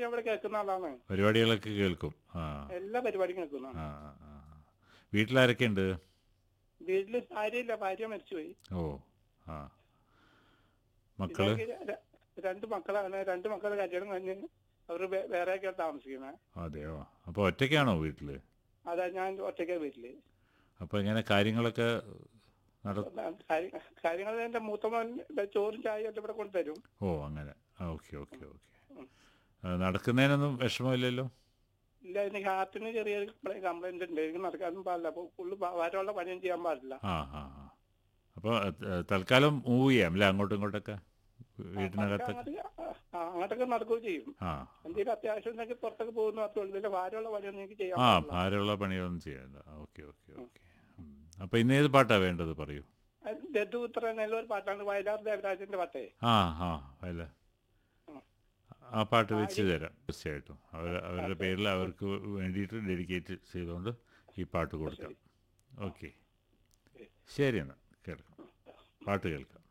ഞാൻ ഇവിടെ കേൾക്കുന്ന ആളാണ് പരിപാടികളൊക്കെ കേൾക്കും ആ എല്ലാ പരിപാടിയും കേൾക്കുന്നതാണ് ആ ആ. വീട്ടിലാരൊക്കെ ഉണ്ട് വീട്ടില് ഭാര്യയില്ല ഭാര്യ മരിച്ചുപോയി ഓ ആ മക്കള് ഇതാക്കി ര- രണ്ട് മക്കളാണ് രണ്ട് മക്കളെ കല്യാണം കഴിഞ്ഞ് അവർ വേറെയൊക്കെയാണ് താമസിക്കുന്നത് അതെയോ അപ്പോൾ ഒറ്റയ്ക്കാണോ വീട്ടില് അതാ ഞാൻ ഒറ്റയ്ക്ക് വീട്ടില് അപ്പോൾ ഇങ്ങനെ കാര്യങ്ങളൊക്കെ നട കാര്യ- കാര്യങ്ങൾ എന്റെ മൂത്ത മോൻ ദേ ചോറും ചായയും എല്ലാം ഇവിടെ കൊണ്ടുതരും ഓ അങ്ങനെ ആ ഓക്കെ ഓക്കെ ഓക്കെ നടക്കുന്നതിനൊന്നും വിഷമമില്ലല്ലോ ഇല്ല എനിക്ക് ഹാർട്ടിന് ചെറിയൊരു കംപ്ലൈന്റ് ഉണ്ട് എനിക്ക് നടക്കാനും പാടില്ല അപ്പൊ ഫുള്ള് ഭാരമുള്ള പണിയും ചെയ്യാൻ പാടില്ല ആ ആ ആ അപ്പോൾ തൽക്കാലം മൂവ് ചെയ്യാം അല്ലേ അങ്ങോട്ടും ഇങ്ങോട്ടൊക്കെ വീട്ടിനകത്തൊക്കെ അങ്ങോട്ട് ആ, അങ്ങോട്ടൊക്കെ നടക്കുകയും ചെയ്യും ആ എന്തെങ്കിലും അത്യാവശ്യം ഉണ്ടെങ്കിൽ പുറത്തൊക്കെ പോകുന്നു മാത്രമേ ഉള്ളൂ ഭാരമുള്ള പണിയൊന്നും എനിക്ക് ചെയ്യാൻ ആ പാടില്ല ഭാരമുള്ള പണിയൊന്നും ചെയ്യണ്ട ഓക്കെ ഓക്കെ ഓക്കെ അപ്പോൾ ഇന്ന് ഏത് പാട്ടാ വേണ്ടത് പറയൂ ദത്തുപുത്ര നല്ലൊരു പാട്ടാണ് വയലാർ ദേവരാജന്റെ പാട്ടേ ആ ആ അല്ല ആ പാട്ട് വെച്ച് തരാം തീർച്ചയായിട്ടും അവർ അവരുടെ പേരിൽ അവർക്ക് വേണ്ടിയിട്ട് ഡെഡിക്കേറ്റ് ചെയ്തുകൊണ്ട് ഈ പാട്ട് കൊടുക്കാം ഓക്കെ ശരി എന്നാൽ കേൾക്കാം പാട്ട് കേൾക്കാം